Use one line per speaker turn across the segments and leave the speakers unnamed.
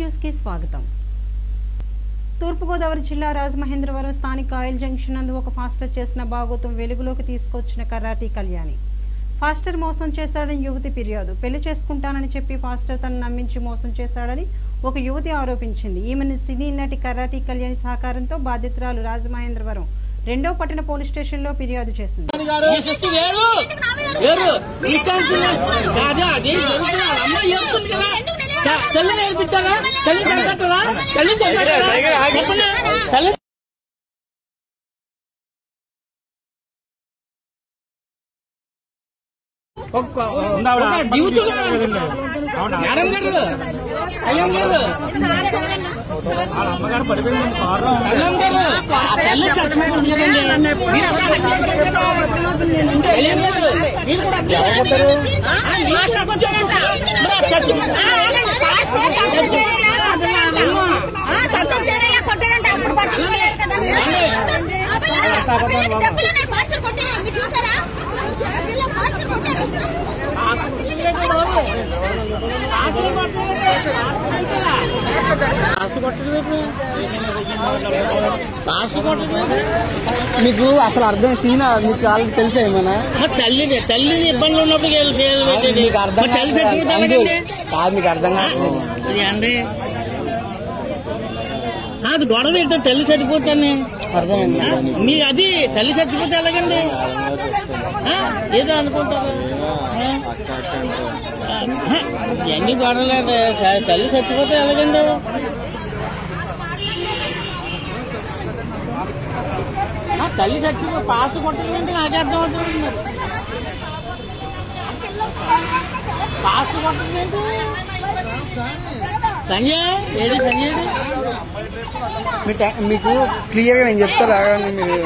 News కి స్వాగతం తూర్పుగోదావరి జిల్లా రాజమహేంద్రవరం స్థానిక ఆయిల్ జంక్షన్ నందు ఒక ఫాస్టర్ చేసిన బాగోతం వెలుగులోకి తీసుకొచ్చిన కర్రాటి కళ్యాణి ఫాస్టర్ మోసం చేశాడని యువతి ఫిర్యాదు పెళ్లి చేసుకుంటానని చెప్పి ఫాస్టర్ తను నమ్మించి మోసం చేశాడని ఒక యువతి ఆరోపించింది ఈమెను సినీ నటి కర్రాటి కళ్యాణి సహకారంతో బాధితురాలు రాజమహేంద్రవరం రెండో పట్టణ పోలీస్ స్టేషన్లో ఫిర్యాదు చేసింది
యశస్సు వేరు వేరు ఇన్స్టాన్స్ కాదు అది జరుగుతున్నా అమ్మ ఏడుస్తుంది కదా చ- తల్లి నేర్పించారా తల్లి చంపేస్తారా తల్లి చంపేస్తారా చెప్పండి తల్లి ఒక జీవితం మేడం గారు అయ్యం గారు అల్లం గారు ఆ తల్లి చచ్చిపోతుంది కదండి మీరు అయ్యం గారు మీరు కూడా జాగ్రత్తలు మాస్టర్ కొంచెం
మీకు అసలు అర్థం సీన్ మీకు వాళ్ళకి తెలుసా ఏమన్నా
మా తల్లిని తల్లిని ఇబ్బందులు ఉన్నప్పుడు కేసు- కేసు పెట్టేది.
మీకు అర్థం
మా తల్లి చచ్చిపోతే
కాదు.
ఎలాగండి?
కాదు మీకు అర్థం కాదు
అది అండి అది గొడవ ఏంటో తల్లి చచ్చిపోతాను
అర్థమైంది
మీ అది తల్లి చచ్చిపోతే ఎలాగండి ఆ? ఏదో అనుకుంటారు ఆ? ఆ, ఎన్ని గొడవలేదు తల్లి చచ్చిపోతే ఎలాగండి ఆ, తల్లి చచ్చిపో పాస్ కొట్టడం నాకే అర్థం అవుతుంది మరి పాస్ కొట్టడం ఏంటి సంజయ్ ఏది సంజయ్
మీ టై- మీకు క్లియర్ గా నేను చెప్తారా మీరు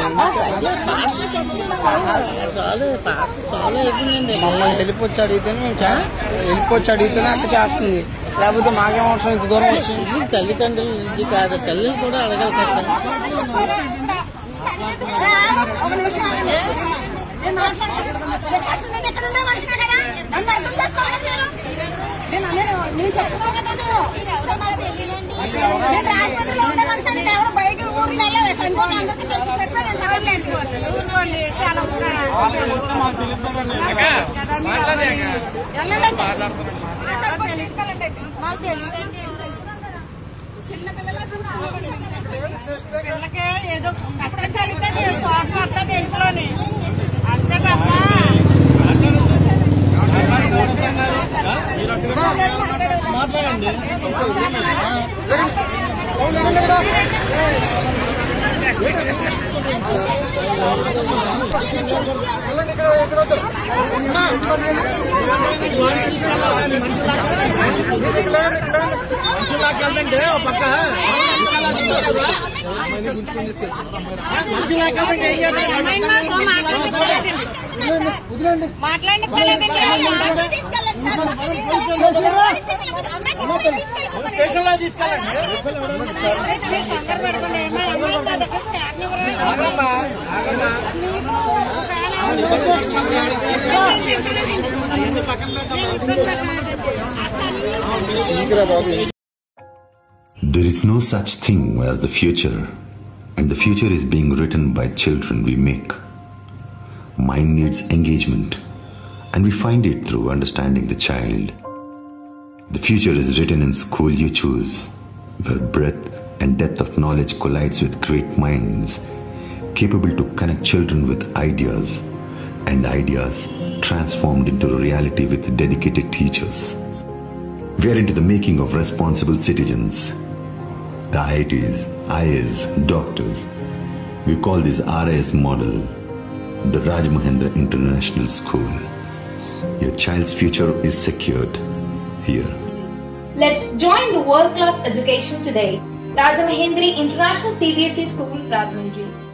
చాలు పాస్ చాలు అయిపోయిందండి
మమ్మల్ని వెళ్ళిపోవచ్చు అడిగితేనే మేము చే- వెళ్ళిపోవచ్చు అడిగితేనే అక్కడ చేస్తుంది లేకపోతే మాకేం అవసరం ఇంత దూరం వచ్చి
ఇది తల్లిదండ్రుల నుంచి కాదు తల్లిని కూడా అడగాలి కదా
ఒక నిమిషం ఆగండి. నేను మాట్లాడలేదు. ఫస్ట్ నేను ఎక్కడ ఉండే మనిషినే కదా నన్ను అర్థం చేసుకోవాలి మీరు నేను నేను నేను చెప్తున్నాను కదా నువ్వు నేను రాజమండ్రిలో ఉండే మనిషి అంటే ఎవరు బయట ఊర్లో వెళ్ళే సంజయ్ అందరికీ తెలిసి చెప్పా నేను చెప్పలేదు వెళ్ళండి అయితే. తీసుకెళ్ళండి అయితే. మాకు తెలియదు. చిన్న పిల్లలకు
పిల్లకి ఏదో కష్టం జరిగితే నేను పోట్లాడతాను ఇంట్లోని అంతే తప్ప
మాట్లాడండి మనుషులాకెళ్తుంటే ఒక పక్క మనుషులాకెళ్తుంటే ఏం
మాట్లాడి
తీసుకెళ్ళండి సార్ మాకు తీసుకెళ్ళండి పోలీస్ స్టేషన్లో పోతే అమ్మాయికి ఇస్తే తీసుకెళ్ళిపోమని.
స్టేషన్లో తీసుకెళ్ళండి
కంగారు పడకుండా ఏమో అమ్మాయి నా దగ్గర స్టాండ్ ఇవ్వరు.
ఆగమ్మా ఆగమ్మా
There is no such thing as the future, and the future is being written by children we make. Mind needs engagement, and we find it through understanding the child. The future is written in school you choose, where breadth and depth of knowledge collides with great minds, capable to connect children with ideas, and ideas transformed into reality with dedicated teachers. We are into the making of responsible citizens. The IITs, IAs, doctors. We call this RIS model the Raj Mahendra International School. Your child's future is secured here.
Let's join the world class education today. Rajamahendri International CBSE School, Rajahmundry.